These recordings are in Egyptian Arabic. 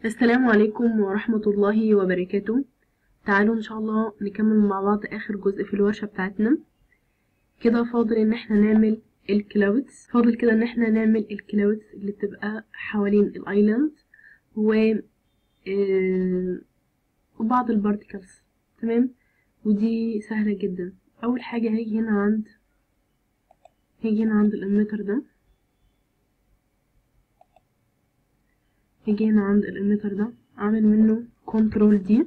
السلام عليكم ورحمة الله وبركاته تعالوا ان شاء الله نكمل مع بعض اخر جزء في الورشة بتاعتنا كده فاضل ان احنا نعمل الكلاودز فاضل كده ان احنا نعمل الكلاودز اللي بتبقى حوالين الايلاند و آه، وبعض البارتيكلز تمام ودي سهلة جدا اول حاجة هاجي هنا عند هاجي هنا عند الاميتر ده هاجي هنا عند الاميتر ده اعمل منه كنترول دي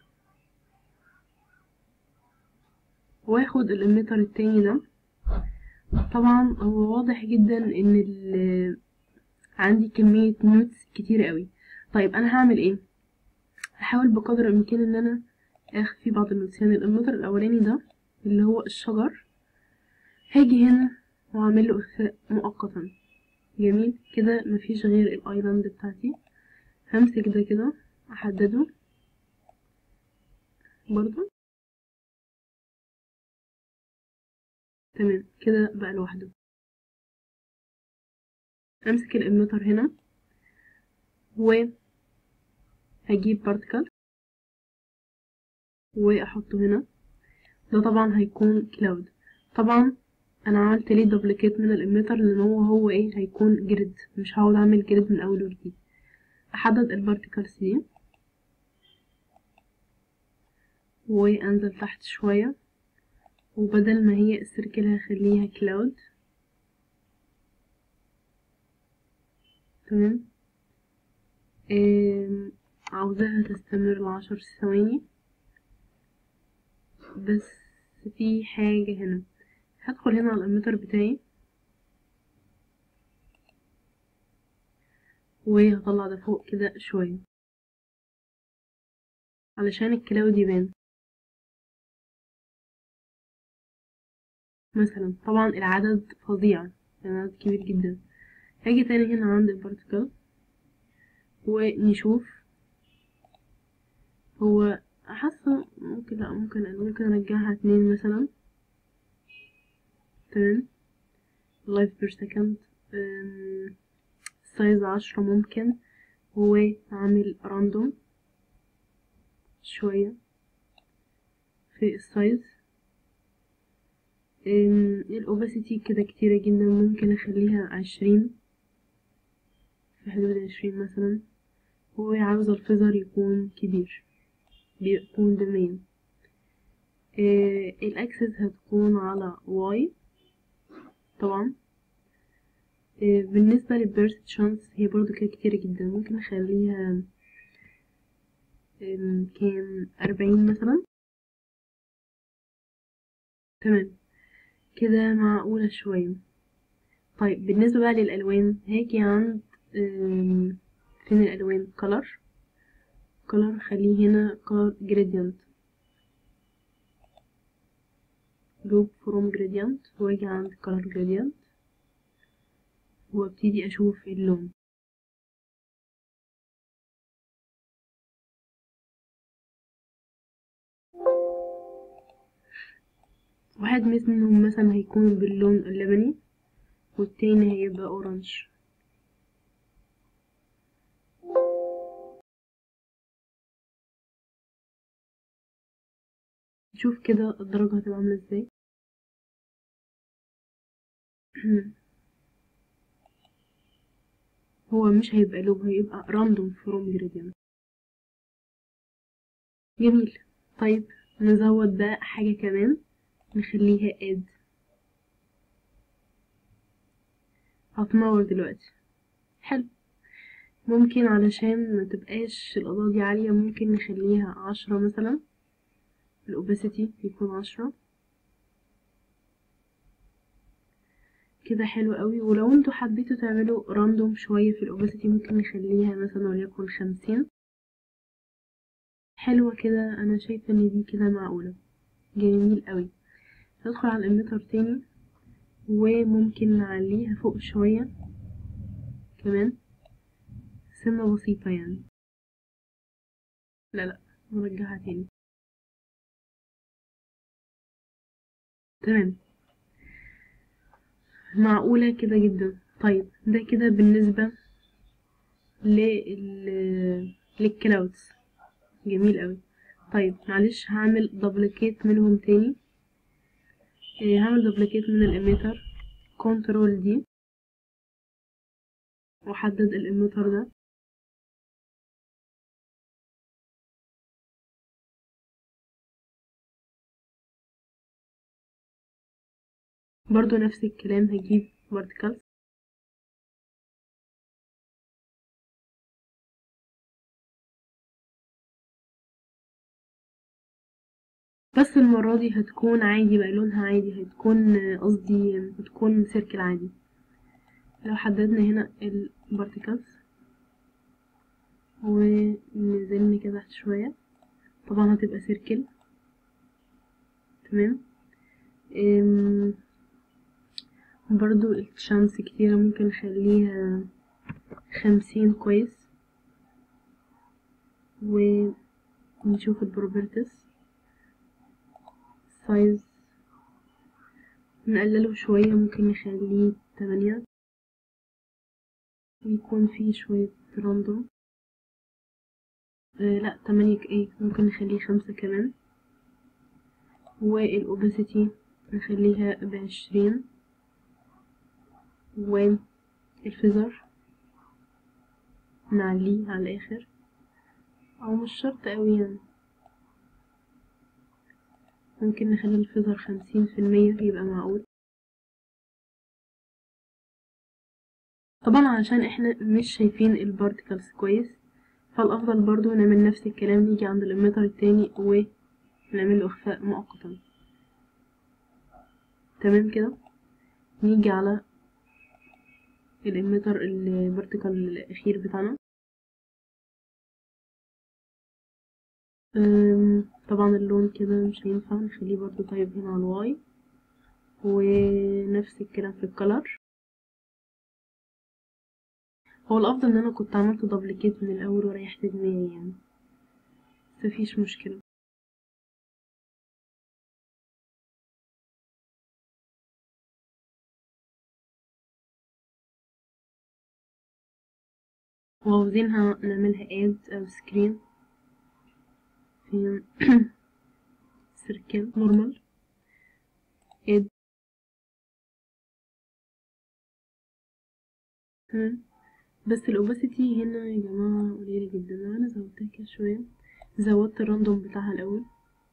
واخد الاميتر التاني ده طبعا هو واضح جدا ان ال عندي كمية نوتس كتير قوي طيب انا هعمل ايه هحاول بقدر الامكان ان انا اخفي بعض النوتس يعني الاميتر الاولاني ده اللي هو الشجر هاجي هنا واعمل له اخفاء مؤقتا جميل كده مفيش غير الايلاند بتاعتي همسك ده كده احدده برضو تمام كده بقى لوحده امسك الاميتر هنا وهجيب بارتكل واحطه هنا ده طبعا هيكون كلاود طبعا انا عملت ليه دوبليكيت من الاميتر لان هو هو ايه هيكون جريد مش هقعد اعمل جريد من اول وجديد احدد البارتكلز دي وانزل تحت شويه وبدل ما هي السيركل هخليها كلاود تمام آم، عاوزاها تستمر لعشر ثواني بس في حاجة هنا هدخل هنا على الاميتر بتاعي وهطلع ده فوق كده شوية علشان الكلاود يبان مثلا طبعا العدد فظيع العدد كبير جدا هاجي تاني هنا عند البارتيكل ونشوف هو حاسة ممكن لا ممكن ممكن ارجعها اتنين مثلا تمام لايف بير سكند سايز عشرة ممكن وأعمل راندوم شوية في السايز الأوباسيتي كده كتيرة جدا ممكن أخليها عشرين في حدود عشرين مثلا وعاوزة الفيزر يكون كبير بيكون بمين الأكسس هتكون على واي طبعا آه، بالنسبة للبيرست شانس هي برضو كده كتيرة جدا ممكن نخليها آم، كام أربعين مثلا تمام كده معقولة شوية طيب بالنسبة بقى للألوان هاجي عند آم، فين الألوان color color خليه هنا color gradient group from gradient واجي عند color gradient وابتدي أشوف اللون واحد منهم مثلا هيكون باللون اللبني والتاني هيبقى اورنج شوف كده الدرجة هتبقى عاملة ازاي هو مش هيبقى لون هيبقى راندوم فروم gradient جميل طيب نزود بقى حاجة كمان نخليها add هتنور دلوقتي حلو ممكن علشان ما تبقاش الإضاءة دي عالية ممكن نخليها عشرة مثلا الأوباسيتي يكون عشرة كده حلو قوي ولو انتوا حبيتوا تعملوا راندوم شوية في الأوباسيتي ممكن نخليها مثلا وليكن خمسين حلوة كده أنا شايفة إن دي كده معقولة جميل قوي ندخل على الإميتر تاني وممكن نعليها فوق شوية كمان سنة بسيطة يعني لا لا نرجعها تاني تمام معقولة كده جدا طيب ده كده بالنسبة لل للكلاودز جميل قوي طيب معلش هعمل دبليكيت منهم تاني إيه، هعمل دبليكيت من الاميتر كنترول دي واحدد الاميتر ده برضو نفس الكلام هجيب بارتكلز بس المرة دي هتكون عادي بقى لونها عادي هتكون قصدي هتكون سيركل عادي لو حددنا هنا البارتكلز ونزلنا كده تحت شوية طبعا هتبقى سيركل تمام أم، برضو الشمس كتيرة ممكن نخليها خمسين كويس ونشوف البروبرتس سايز نقلله شوية ممكن نخليه تمانية ويكون فيه شوية راندوم آه لا تمانية ايه ممكن نخليه خمسة كمان والأوباسيتي نخليها بعشرين والفيزر نعليه على الآخر أو مش شرط أوي يعني ممكن نخلي الفيزر خمسين في المية يبقى معقول طبعا عشان احنا مش شايفين البارتكلز كويس فالأفضل برضو نعمل نفس الكلام نيجي عند الإميتر التاني ونعمل له إخفاء مؤقتا تمام كده نيجي على الإميتر الفيرتيكال الأخير بتاعنا أم، طبعا اللون كده مش هينفع نخليه برضو طيب هنا على الواي ونفس الكلام في الكلر هو الأفضل إن أنا كنت عملت دبليكيت من الأول وريحت دماغي يعني بس مفيش مشكلة وعاوزينها نعملها اد أو سكرين في سيركل نورمال اد تمام بس الاوباسيتي هنا يا جماعة قليلة جدا لو انا زودتها كده شوية زودت الراندوم بتاعها الاول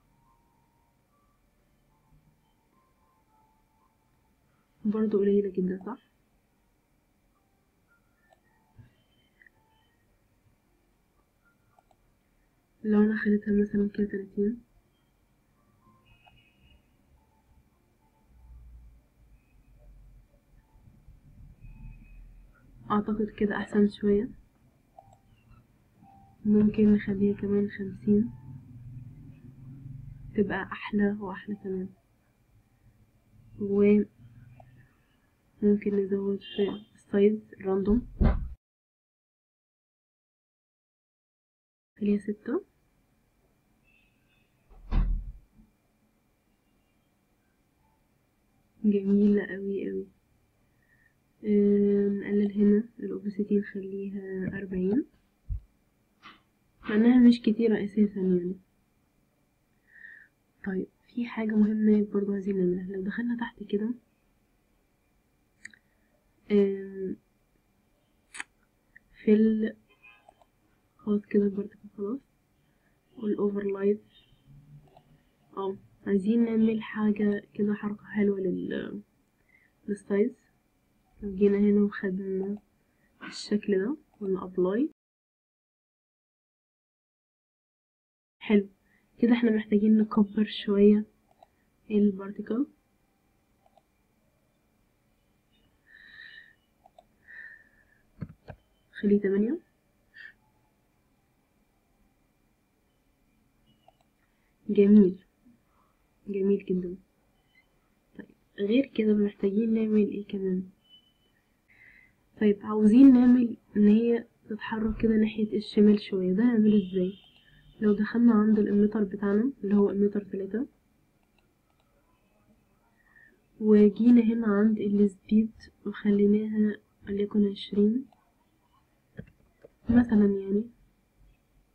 برضو قليلة جدا صح لو انا خليتها مثلا كده تلاتين اعتقد كده احسن شوية ممكن نخليها كمان خمسين تبقى احلى واحلى كمان وممكن نزود في السايز راندوم خليها ستة جميلة قوي قوي آه، نقلل هنا الأوبسيتي نخليها أربعين مع إنها مش كتيرة أساسا يعني طيب في حاجة مهمة برضو عايزين نعملها لو دخلنا تحت كده آم، في ال خلاص كده البارتكل خلاص والأوفرلايد اه عايزين نعمل حاجة كده حركة حلوة لل للسايز لو جينا هنا وخدنا الشكل ده قلنا ابلاي حلو كده احنا محتاجين نكبر شوية البارتيكل خليه تمانية جميل جميل جدا طيب غير كده محتاجين نعمل ايه كمان طيب عاوزين نعمل ان هي تتحرك كده ناحية الشمال شوية ده نعمله ازاي لو دخلنا عند الاميتر بتاعنا اللي هو اميتر تلاتة وجينا هنا عند السبيد وخليناها وليكن عشرين مثلا يعني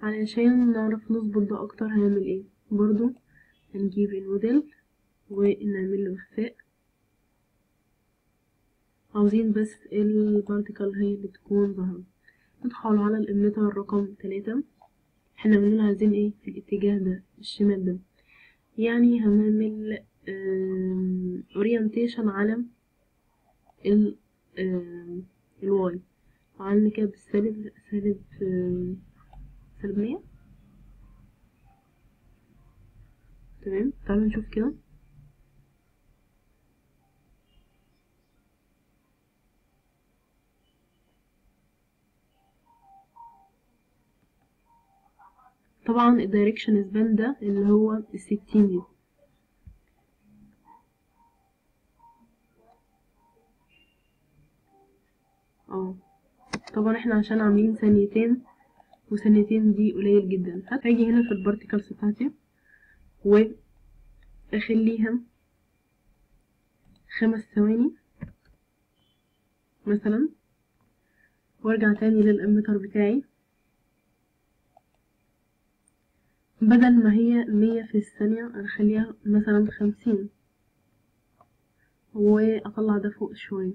علشان نعرف نظبط ده اكتر هنعمل ايه برضو هنجيب الموديل ونعمل له اخفاء عاوزين بس البارتيكل هي اللي تكون ظاهرة ندخل على الاميتر رقم تلاتة احنا بنقول عايزين ايه في الاتجاه ده الشمال ده يعني هنعمل اورينتيشن على ال الواي وعملنا كده بالسالب سالب سالب مية تمام تعالوا نشوف كده طبعا الدايركشن سبان ده اللي هو الستين دي اه طبعا احنا عشان عاملين ثانيتين وثانيتين دي قليل جدا هاجي هنا في البارتيكلز بتاعتي واخليها خمس ثواني مثلا وارجع تاني للاميتر بتاعي بدل ما هي مية في الثانية اخليها مثلا خمسين واطلع ده فوق شوية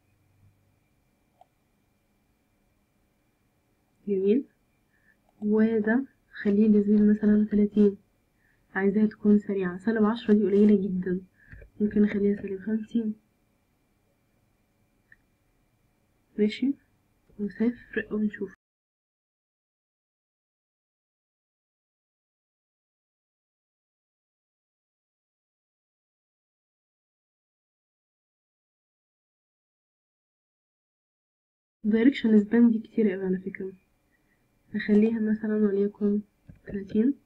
جميل وده خليه لزيد مثلا تلاتين عايزاها تكون سريعة سالب عشرة دي قليلة جدا ممكن اخليها سالب خمسين ماشي وصفر ونشوف دايركشن سبان دي كتير اوي على فكرة هخليها مثلا وليكن تلاتين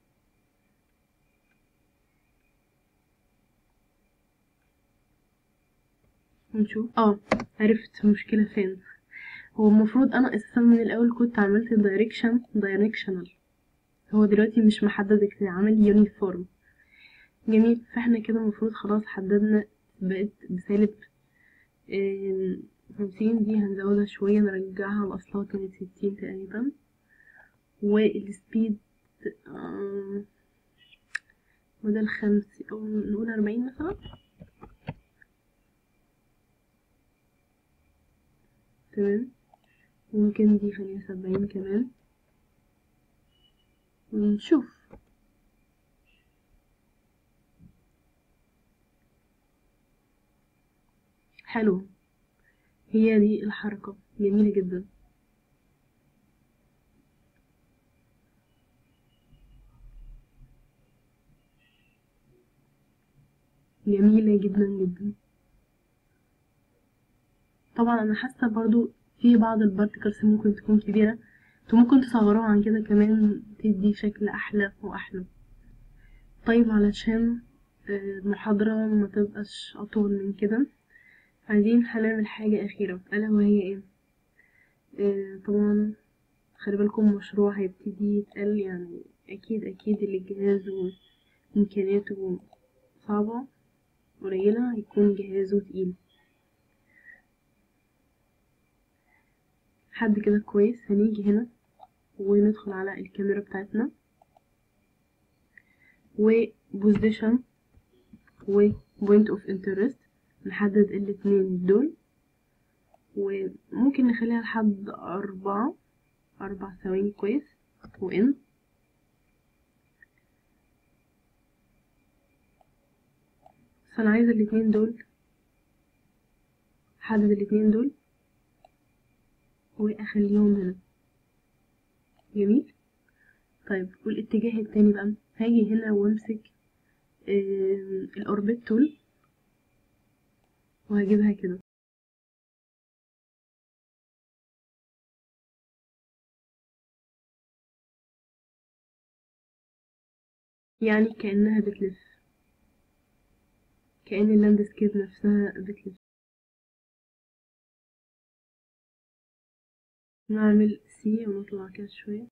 ونشوف اه عرفت المشكلة فين هو المفروض انا اساسا من الاول كنت عملت دايركشن دايركشنال هو دلوقتي مش محدد كده عامل يونيفورم جميل فاحنا كده المفروض خلاص حددنا بقت بسالب خمسين دي هنزودها شوية نرجعها لأصلها كانت ستين تقريبا والسبيد آه بدل خمس أو نقول أربعين مثلا تمام ممكن دي خليها سبعين كمان ونشوف حلو هي دي الحركة جميلة جدا جميلة جدا جدا طبعا انا حاسة برضو في بعض البارتكلز ممكن تكون كبيرة انتوا ممكن تصغروها عن كده كمان تدي شكل احلى واحلى طيب علشان المحاضرة ما تبقاش اطول من كده عايزين هنعمل حاجة أخيرة ألا وهي ايه آه طبعا خلي بالكم مشروع هيبتدي يتقل يعني أكيد أكيد اللي الجهاز وإمكانياته صعبة قليلة هيكون جهازه تقيل حد كده كويس هنيجي هنا وندخل على الكاميرا بتاعتنا وبوزيشن وبوينت اوف انترست نحدد الاتنين دول وممكن نخليها لحد أربعة أربع ثواني كويس وإن بس أنا عايزة الاتنين دول أحدد الاتنين دول وأخليهم هنا جميل طيب والاتجاه التاني بقى هاجي هنا وامسك الأوربت تول وهجيبها كده يعني كأنها بتلف كأن اللاندسكيب نفسها بتلف نعمل سي ونطلع كده شوية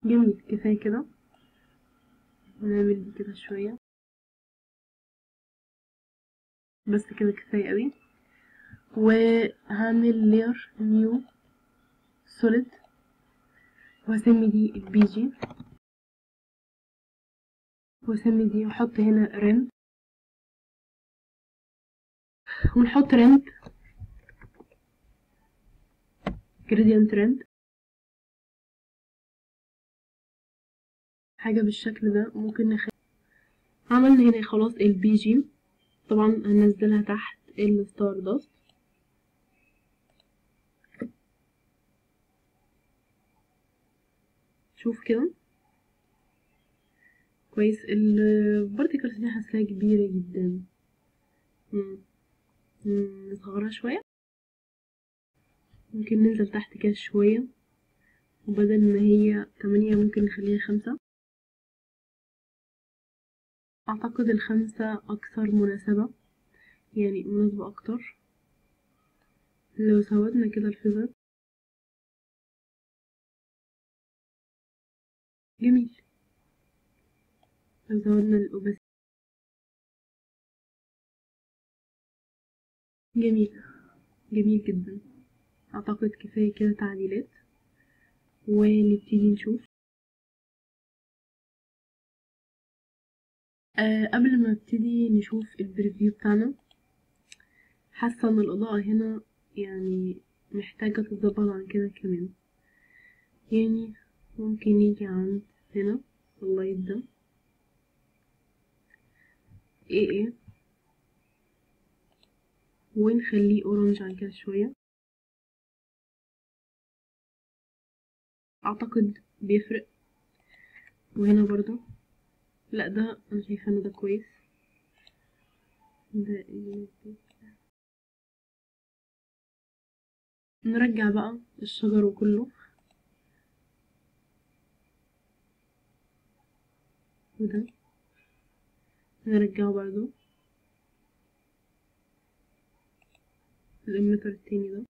جميل كفاية كده نعمل دي كده شوية بس كده كفاية قوي وهعمل لير نيو سوليد وهسمي دي البي جي واسمي دي واحط هنا ريم ونحط ريم gradient ريم حاجة بالشكل ده ممكن نخلي عملنا هنا خلاص البي جي طبعا هننزلها تحت الستار داست شوف كده كويس البارتيكلز دي حاساها كبيرة جدا مم. مم، نصغرها شوية ممكن ننزل تحت كده شوية وبدل ما هي تمانية ممكن نخليها خمسة أعتقد الخمسة أكثر مناسبة يعني مناسبة أكتر لو زودنا كده الفيزر جميل لو زودنا الأوبس جميل جميل جدا أعتقد كفاية كده تعديلات ونبتدي نشوف أه قبل ما نبتدي نشوف البريفيو بتاعنا حاسة ان الإضاءة هنا يعني محتاجة تتظبط عن كده كمان يعني ممكن نيجي عند هنا اللايت ده ايه ايه ونخليه اورنج عن كده شوية اعتقد بيفرق وهنا برضو لا ده انا شايفة ان ده كويس ده نرجع بقى الشجر وكله وده نرجعه برضو الاميتر التاني ده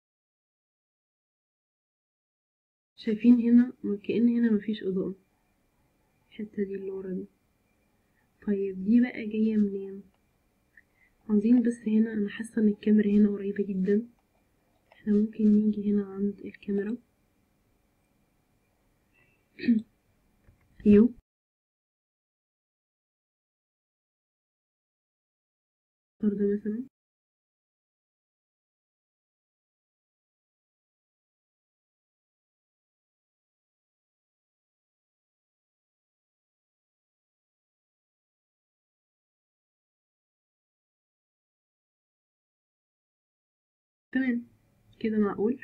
شايفين هنا كأن هنا مفيش إضاءة الحتة دي اللي ورا دي طيب دي بقى جاية منين عايزين بس هنا أنا حاسة إن الكاميرا هنا قريبة جدا احنا ممكن نيجي هنا عند الكاميرا يو ده مثلا تمام كده معقول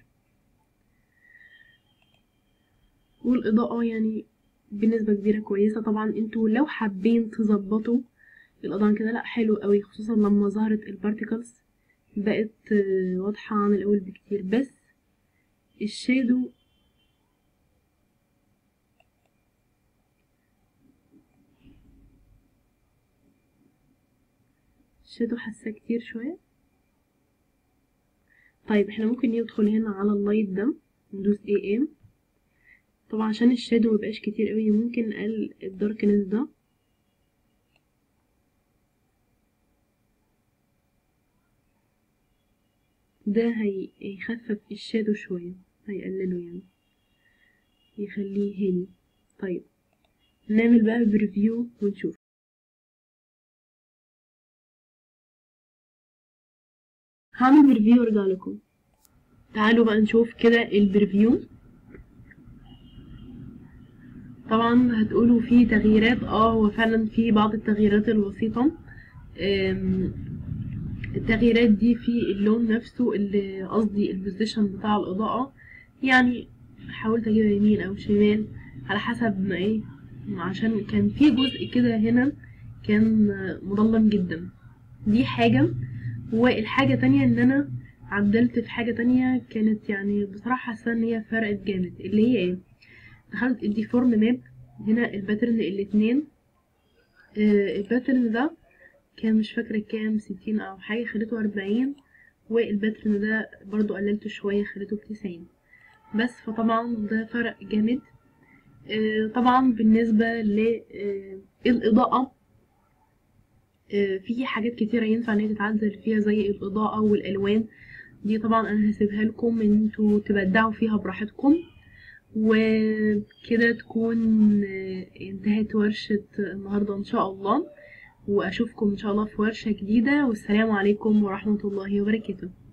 والإضاءة يعني بنسبة كبيرة كويسة طبعا انتوا لو حابين تظبطوا الإضاءة عن كده لأ حلو قوي خصوصا لما ظهرت البارتيكلز بقت آه، واضحة عن الأول بكتير بس الشادو الشادو حاساه كتير شوية طيب احنا ممكن ندخل هنا على اللايت ده ندوس اي ام طبعا عشان الشادو مبقاش كتير قوي ممكن نقلل الداركنس ده ده هي- هيخفف الشادو شوية هيقلله يعني يخليه هادي طيب نعمل بقى بريفيو ونشوف هعمل بريفيو وارجع لكم تعالوا بقى نشوف كده البريفيو طبعا هتقولوا فيه تغييرات اه هو فعلا في بعض التغييرات البسيطة أم، التغييرات دي في اللون نفسه اللي قصدي البوزيشن بتاع الإضاءة يعني حاولت اجيبها يمين او شمال على حسب ما ايه عشان كان في جزء كده هنا كان مظلم جدا دي حاجة والحاجة تانية ان انا عدلت في حاجة تانية كانت يعني بصراحة حاسة ان هي فرقت جامد اللي هي ايه دخلت الديفورم ماب هنا الباترن الاتنين آه، الباترن ده كان مش فاكرة كام ستين او حاجة خليته اربعين والباترن ده برضو قللته شوية خليته بتسعين بس فطبعا ده فرق جامد آه، طبعا بالنسبة للإضاءة في حاجات كتيرة ينفع ان هي تتعدل فيها زي الإضاءة والألوان دي طبعا أنا هسيبها لكم ان انتوا تبدعوا فيها براحتكم وكده تكون آه، انتهت ورشة النهاردة ان شاء الله واشوفكم ان شاء الله في ورشة جديدة والسلام عليكم ورحمة الله وبركاته